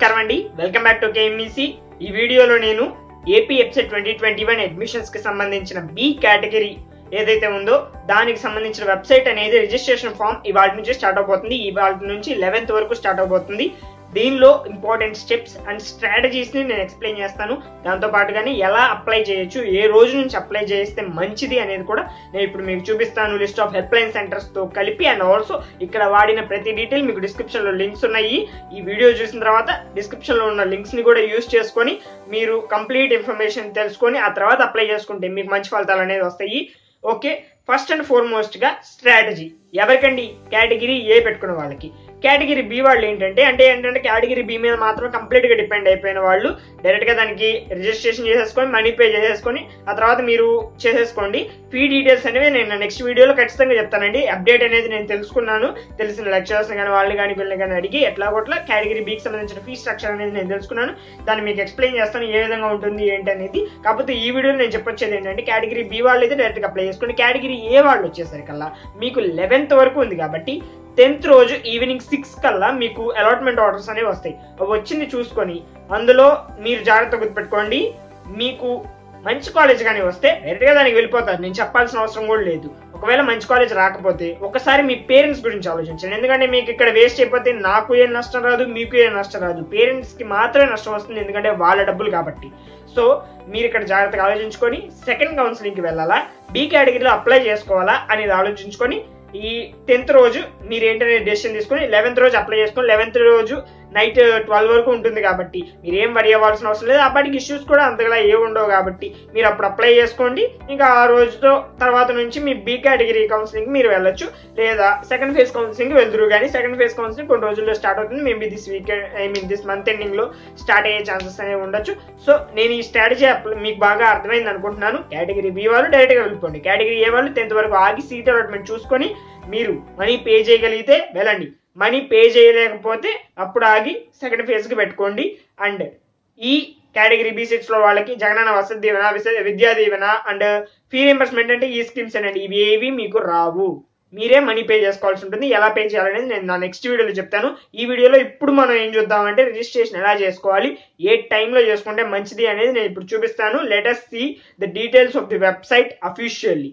నమస్కారం అండి welcome back to KMEC ఈ వీడియోలో నేను AP website twenty twenty one admissions కి సంబంధించిన బి కేటగిరీ ఏదైతే ఉందో దానికి సంబంధించిన వెబ్సైట్ అనేది రిజిస్ట్రేషన్ ఫామ్ ఇవాళ నుంచి స్టార్ట్ అవబోతుంది ఇవాళ నుంచి లెవెన్త్ వరకు స్టార్ట్ అవబోతుంది దీనిలో ఇంపార్టెంట్ స్టెప్స్ అండ్ స్ట్రాటజీస్ ని నేను ఎక్స్ప్లెయిన్ చేస్తాను దాంతో పాటుగానే ఎలా అప్లై చేయొచ్చు ఏ రోజు నుంచి అప్లై చేస్తే మంచిది అనేది కూడా నేను ఇప్పుడు మీకు చూపిస్తాను list of help line centres తో కలిపి అండ్ ఆల్సో ఇక్కడ వాడిన ప్రతి డీటెయిల్ మీకు డిస్క్రిప్షన్ లో లింక్స్ ఉన్నాయి ఈ వీడియో చూసిన తర్వాత డిస్క్రిప్షన్ లో ఉన్న లింక్స్ ని కూడా యూస్ చేసుకొని మీరు కంప్లీట్ ఇన్ఫర్మేషన్ తెలుసుకొని ఆ తర్వాత అప్లై చేసుకుంటే మీకు మంచి ఫలితాలు అనేది వస్తాయి ఓకే ఫస్ట్ అండ్ ఫార్మోస్ట్ గా స్ట్రాటజీ ఎవరికండి కేటగిరీ ఏ పెట్టుకున్న వాళ్ళకి కేటగిరీ బి వాళ్ళు ఏంటంటే అంటే ఏంటంటే కేటగిరీ బి మీద మాత్రం కంప్లీట్ గా డిపెండ్ అయిపోయిన వాళ్ళు డైరెక్ట్ గా దానికి రిజిస్ట్రేషన్ చేసేసుకొని మనీ పే చేసేసుకొని ఆ తర్వాత మీరు చేసేసుకోండి ఫీ డీటెయిల్స్ అనేవి నేను నెక్స్ట్ వీడియోలో ఖచ్చితంగా చెప్తానండి అప్డేట్ అనేది నేను తెలుసుకున్నాను తెలిసిన లెక్చరర్స్ కానీ వాళ్ళు కానీ వీళ్ళని కానీ అడిగి ఎట్లా కొట్లా కేటగిరీ బికి సంబంధించిన ఫీ స్ట్రక్చర్ అనేది నేను తెలుసుకున్నాను దాన్ని మీకు ఎక్స్ప్లెయిన్ చేస్తాను ఏ విధంగా ఉంటుంది ఏంటి అనేది కాకపోతే ఈ వీడియోలో నేను చెప్పొచ్చేది ఏంటంటే కేటగిరీ బి వాళ్ళు అయితే డైరెక్ట్ గా అప్లై చేసుకోండి కేటగిరీ ఏ వాళ్ళు వచ్చేసరికల్లా మీకు లెవెన్త్ వరకు ఉంది కాబట్టి టెన్త్ రోజు ఈవినింగ్ సిక్స్ కల్లా మీకు అలాట్మెంట్ ఆర్డర్స్ అనేవి వస్తాయి అవి వచ్చింది చూసుకొని అందులో మీరు జాగ్రత్త గుర్తుపెట్టుకోండి మీకు మంచి కాలేజ్ కానీ వస్తే డైరెక్ట్గా దానికి వెళ్ళిపోతారు నేను చెప్పాల్సిన అవసరం కూడా లేదు ఒకవేళ మంచి కాలేజ్ రాకపోతే ఒకసారి మీ పేరెంట్స్ గురించి ఆలోచించండి ఎందుకంటే మీకు ఇక్కడ వేస్ట్ అయిపోతే నాకు ఏం నష్టం రాదు మీకు ఏం నష్టం రాదు పేరెంట్స్ కి మాత్రమే నష్టం వస్తుంది ఎందుకంటే వాళ్ళ డబ్బులు కాబట్టి సో మీరు ఇక్కడ జాగ్రత్తగా ఆలోచించుకొని సెకండ్ కౌన్సిలింగ్కి వెళ్ళాలా బి కేటగిరీలో అప్లై చేసుకోవాలా అనేది ఆలోచించుకొని ఈ టెన్త్ రోజు మీరు ఏంటనే డెసిషన్ తీసుకొని లెవెన్త్ రోజు అప్లై చేసుకొని లెవెన్త్ రోజు నైట్ ట్వెల్వ్ వరకు ఉంటుంది కాబట్టి మీరు ఏం వరి అవ్వాల్సిన అవసరం లేదు అప్పటికి ఇష్యూస్ కూడా అంతగా ఏ ఉండవు కాబట్టి మీరు అప్పుడు అప్లై చేసుకోండి ఇంకా ఆ రోజుతో తర్వాత నుంచి మీ బి కేటగిరీ కౌన్సిలింగ్ మీరు వెళ్ళొచ్చు లేదా సెకండ్ ఫేజ్ కౌన్సిలింగ్ వెళ్తురు కానీ సెకండ్ ఫేజ్ కౌన్సిలింగ్ కొన్ని రోజుల్లో స్టార్ట్ అవుతుంది maybe this weekend I mean this month ending లో స్టార్ట్ అయ్యే ఛాన్సెస్ అనేవి ఉండొచ్చు సో నేను ఈ స్ట్రాటజీ మీకు బాగా అర్థమైంది అనుకుంటున్నాను కేటగిరీ బి వాళ్ళు డైరెక్ట్ గా వెళ్ళిపోండి కేటగిరీ ఏ వాళ్ళు టెన్త్ వరకు ఆగి సీట్ అలాట్మెంట్ చూసుకొని మీరు మనీ పే చేయగలిగితే వెళ్ళండి మనీ పే చేయలేకపోతే అప్పుడు ఆగి సెకండ్ ఫేజ్ కి పెట్టుకోండి అండ్ ఈ కేటగిరీ బి సిక్స్ లో వాళ్ళకి జగనన్న వసతి దీవెన విస- విద్యా దీవెన అండ్ ఫీ రింబర్స్మెంట్ అంటే ఈ స్కీమ్స్ అండి ఇవి ఏవి మీకు రావు మీరే మనీ పే చేసుకోవాల్సి ఉంటుంది ఎలా పే చేయాలనేది నేను నా నెక్స్ట్ వీడియోలో చెప్తాను ఈ వీడియోలో ఇప్పుడు మనం ఏం చూద్దామంటే రిజిస్ట్రేషన్ ఎలా చేసుకోవాలి ఏ టైంలో చేసుకుంటే మంచిది అనేది నేను ఇప్పుడు చూపిస్తాను latest see the details of the website officially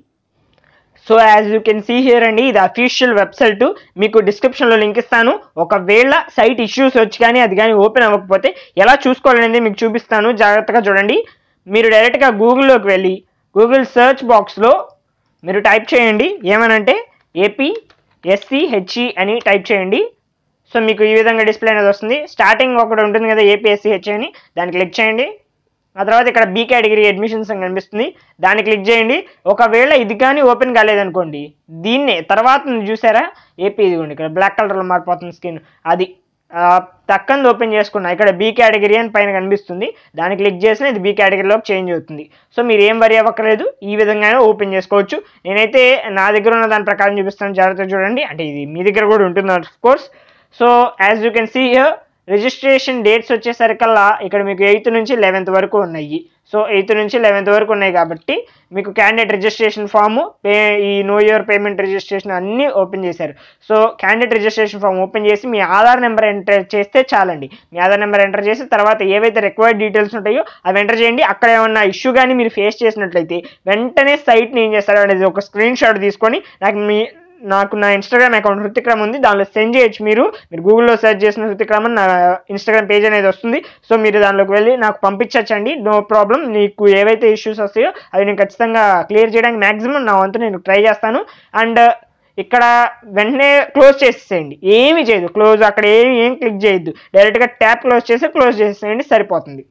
so as you can see here అండి ఇది అఫీషియల్ వెబ్సైట్ మీకు డిస్క్రిప్షన్ లో లింక్ ఇస్తాను ఒకవేళ సైట్ ఇష్యూస్ వచ్చి కానీ అది కానీ ఓపెన్ అవ్వకపోతే ఎలా చూసుకోవాలనేది మీకు చూపిస్తాను జాగ్రత్తగా చూడండి మీరు డైరెక్ట్గా గూగుల్లోకి వెళ్ళి గూగుల్ సెర్చ్ బాక్స్లో మీరు టైప్ చేయండి ఏమనంటే ఏపీ ఎస్సీహెచ్ఈ అని టైప్ చేయండి సో మీకు ఈ విధంగా డిస్ప్లే అనేది వస్తుంది స్టార్టింగ్ ఒకటి ఉంటుంది కదా ఏపీఎస్సీహెచ్ అని దాన్ని క్లిక్ చేయండి ఆ తర్వాత ఇక్కడ బీ కేటగిరీ అడ్మిషన్స్ అని కనిపిస్తుంది దాన్ని క్లిక్ చేయండి ఒకవేళ ఇది కానీ ఓపెన్ కాలేదనుకోండి దీన్నే తర్వాత ఉంది చూసారా ఏపీ ఇదిగోండి ఇక్కడ బ్లాక్ కలర్లో మారిపోతుంది స్క్రీన్ అది తక్కంది ఓపెన్ చేసుకున్నా ఇక్కడ బీ కేటగిరీ అని పైన కనిపిస్తుంది దాన్ని క్లిక్ చేసిన ఇది బీ కేటగిరీలోకి చేంజ్ అవుతుంది సో మీరు ఏం వరి అవ్వక్కర్లేదు ఈ విధంగానే ఓపెన్ చేసుకోవచ్చు నేనైతే నా దగ్గర ఉన్న దాని ప్రకారం చూపిస్తాను జాగ్రత్తగా చూడండి అంటే ఇది మీ దగ్గర కూడా ఉంటుంది of course so as you can see here registration dates వచ్చేసరికల్లా ఇక్కడ మీకు ఎయిత్ నుంచి లెవెన్త్ వరకు ఉన్నాయి సో ఎయిత్ నుంచి లెవెన్త్ వరకు ఉన్నాయి కాబట్టి మీకు క్యాండిడేట్ రిజిస్ట్రేషన్ ఫామ్ పే ఈ నో ఇయర్ పేమెంట్ రిజిస్ట్రేషన్ అన్నీ ఓపెన్ చేశారు so candidate registration form open చేసి మీ ఆధార్ నెంబర్ ఎంటర్ చేస్తే చాలండి మీ ఆధార్ నెంబర్ ఎంటర్ చేసి తర్వాత ఏవైతే రిక్వైర్డ్ డీటెయిల్స్ ఉంటాయో అవి ఎంటర్ చేయండి అక్కడ ఏమన్నా ఇష్యూ కానీ మీరు ఫేస్ చేసినట్లయితే వెంటనే సైట్ని ఏం చేస్తారు అనేది ఒక స్క్రీన్ షాట్ తీసుకొని నాకు మీ నాకు నా ఇన్స్టాగ్రామ్ అకౌంట్ హృతిక్రమ్ ఉంది దానిలో సెండ్ చేయొచ్చు మీరు మీరు గూగుల్లో సెర్చ్ చేసిన హృతిక్రమ్ అని నా ఇన్స్టాగ్రామ్ పేజ్ అనేది వస్తుంది సో మీరు దానిలోకి వెళ్ళి నాకు పంపించచ్చండి నో ప్రాబ్లం నీకు ఏవైతే ఇష్యూస్ వస్తాయో అవి నేను ఖచ్చితంగా క్లియర్ చేయడానికి మాక్సిమం నా వంతు నేను ట్రై చేస్తాను అండ్ ఇక్కడ వెంటనే క్లోజ్ చేసేసేయండి ఏమి చేయదు క్లోజ్ అక్కడ ఏమి ఏం క్లిక్ చేయొద్దు డైరెక్ట్గా ట్యాప్ క్లోజ్ చేసి క్లోజ్ చేసేయండి సరిపోతుంది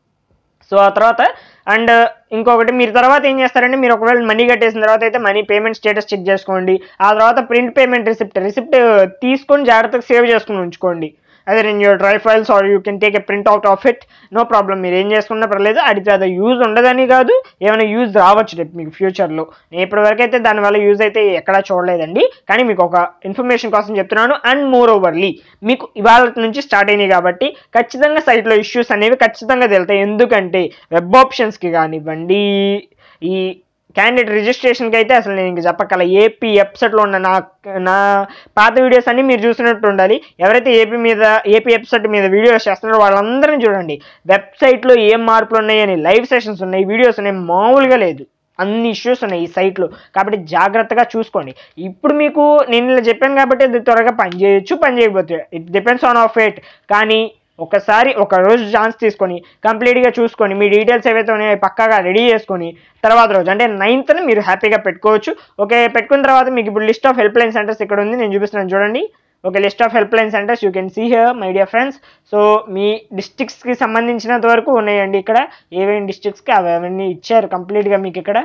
సో ఆ తర్వాత అండ్ ఇంకొకటి మీరు తర్వాత ఏం చేస్తారంటే మీరు ఒకవేళ మనీ కట్టేసిన తర్వాత అయితే మనీ పేమెంట్ స్టేటస్ చెక్ చేసుకోండి ఆ తర్వాత ప్రింట్ పేమెంట్ రిసిప్ట్ రిసిప్ట్ తీసుకొని జాగ్రత్తగా సేవ్ చేసుకుని ఉంచుకోండి అదే in your drive files or you can take a print out of it no problem మీరు ఏం చేసుకున్నా పర్లేదు అది అది యూజ్ ఉండదని కాదు ఏమైనా యూజ్ రావచ్చు రేపు మీకు ఫ్యూచర్లో నేను ఇప్పటివరకు అయితే దానివల్ల యూజ్ అయితే ఎక్కడా చూడలేదండి కానీ మీకు ఒక ఇన్ఫర్మేషన్ కోసం చెప్తున్నాను అండ్ మోర్ ఓవర్లీ మీకు ఇవాళ నుంచి స్టార్ట్ అయినాయి కాబట్టి ఖచ్చితంగా సైట్లో ఇష్యూస్ అనేవి ఖచ్చితంగా తెలుతాయి ఎందుకంటే వెబ్ ఆప్షన్స్కి కానివ్వండి ఈ క్యాండిడేట్ రిజిస్ట్రేషన్కి అయితే అసలు నేను ఇంక చెప్పగల ఏపీ వెబ్సైట్లో ఉన్న నా నా పాత వీడియోస్ అన్ని మీరు చూసినట్టు ఉండాలి ఎవరైతే ఏపీ మీద ఏపీ వెబ్సైట్ మీద వీడియోస్ చేస్తున్నారో వాళ్ళందరినీ చూడండి వెబ్సైట్లో ఏం మార్పులు ఉన్నాయని లైవ్ సెషన్స్ ఉన్నాయి వీడియోస్ ఉన్నాయి మామూలుగా లేదు అన్ని ఇష్యూస్ ఉన్నాయి ఈ సైట్లో కాబట్టి జాగ్రత్తగా చూసుకోండి ఇప్పుడు మీకు నేను ఇలా చెప్పాను కాబట్టి అది త్వరగా పని చేయొచ్చు పని చేయకపోతే it depends on of fate కానీ ఒకసారి ఒక రోజు ఛాన్స్ తీసుకొని కంప్లీట్గా చూసుకొని మీ డీటెయిల్స్ ఏవైతే ఉన్నాయో అవి పక్కాగా రెడీ చేసుకొని తర్వాత రోజు అంటే నైన్త్ని మీరు హ్యాపీగా పెట్టుకోవచ్చు ఓకే పెట్టుకున్న తర్వాత మీకు ఇప్పుడు list of help line centres ఇక్కడ ఉంది నేను చూపిస్తున్నాను చూడండి ఒక list of help line centres you can see here my dear friends so మీ డిస్ట్రిక్ట్స్కి సంబంధించినంత వరకు ఉన్నాయండి ఇక్కడ ఏవేమి డిస్ట్రిక్ట్స్కి అవి అవన్నీ ఇచ్చారు కంప్లీట్గా మీకు ఇక్కడ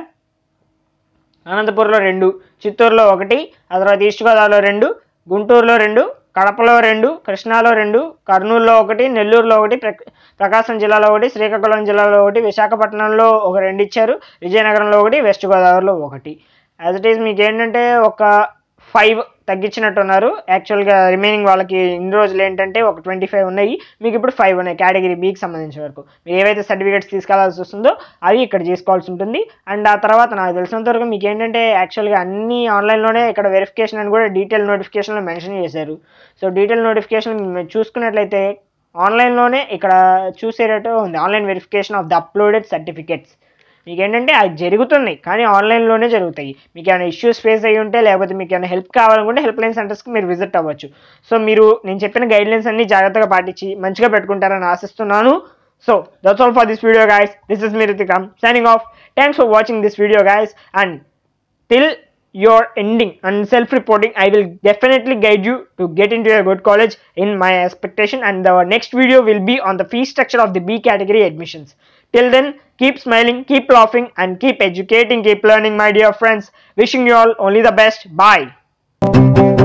అనంతపూర్లో రెండు చిత్తూరులో ఒకటి ఆ తర్వాత ఈస్ట్ గోదావరిలో రెండు గుంటూరులో రెండు కడపలో రెండు కృష్ణాలో రెండు కర్నూలులో ఒకటి నెల్లూరులో ఒకటి ప్ర ప్రకాశం జిల్లాలో ఒకటి శ్రీకాకుళం జిల్లాలో ఒకటి విశాఖపట్నంలో ఒక రెండు ఇచ్చారు విజయనగరంలో ఒకటి వెస్ట్ గోదావరిలో ఒకటి యాజ్ ఇట్ ఈస్ మీకు ఏంటంటే ఒక ఫైవ్ తగ్గించినట్టున్నారు యాక్చువల్గా రిమైనింగ్ వాళ్ళకి ఇన్ని రోజులు ఏంటంటే ఒక ట్వంటీ ఫైవ్ ఉన్నాయి మీకు ఇప్పుడు ఫైవ్ ఉన్నాయి కేటగిరీ బీకి సంబంధించిన వరకు మీరు ఏవైతే సర్టిఫికేట్స్ తీసుకెళ్లాల్సి వస్తుందో అవి ఇక్కడ చేసుకోవాల్సి ఉంటుంది అండ్ ఆ తర్వాత నాకు తెలిసినంత వరకు మీకు ఏంటంటే యాక్చువల్గా అన్ని ఆన్లైన్లోనే ఇక్కడ వెరిఫికేషన్ అని కూడా డీటెయిల్ నోటిఫికేషన్లో మెన్షన్ చేశారు సో డీటెయిల్ నోటిఫికేషన్ మీరు చూసుకున్నట్లయితే ఆన్లైన్లోనే ఇక్కడ చూసేటట్టు ఉంది online verification of the uploaded certificates మీకు ఏంటంటే అది జరుగుతున్నాయి కానీ ఆన్లైన్లోనే జరుగుతాయి మీకు ఏమైనా ఇష్యూస్ ఫేస్ అయ్యి ఉంటే లేకపోతే మీకు ఏమైనా హెల్ప్ కావాలనుకుంటే హెల్ప్ లైన్ సెంటర్స్కి మీరు విజిట్ అవ్వచ్చు సో మీరు నేను చెప్పిన గైడ్ లైన్స్ అన్ని జాగ్రత్తగా పాటించి మంచిగా పెట్టుకుంటారని ఆశిస్తున్నాను so that's all for this video guys this is me రితికమ్ signing off thanks for watching this video guys and till your ending and self-reporting i will definitely guide you to get into a good college in my expectation and the next video will be on the fee structure of the b category admissions till then keep smiling keep laughing and keep educating keep learning my dear friends wishing you all only the best bye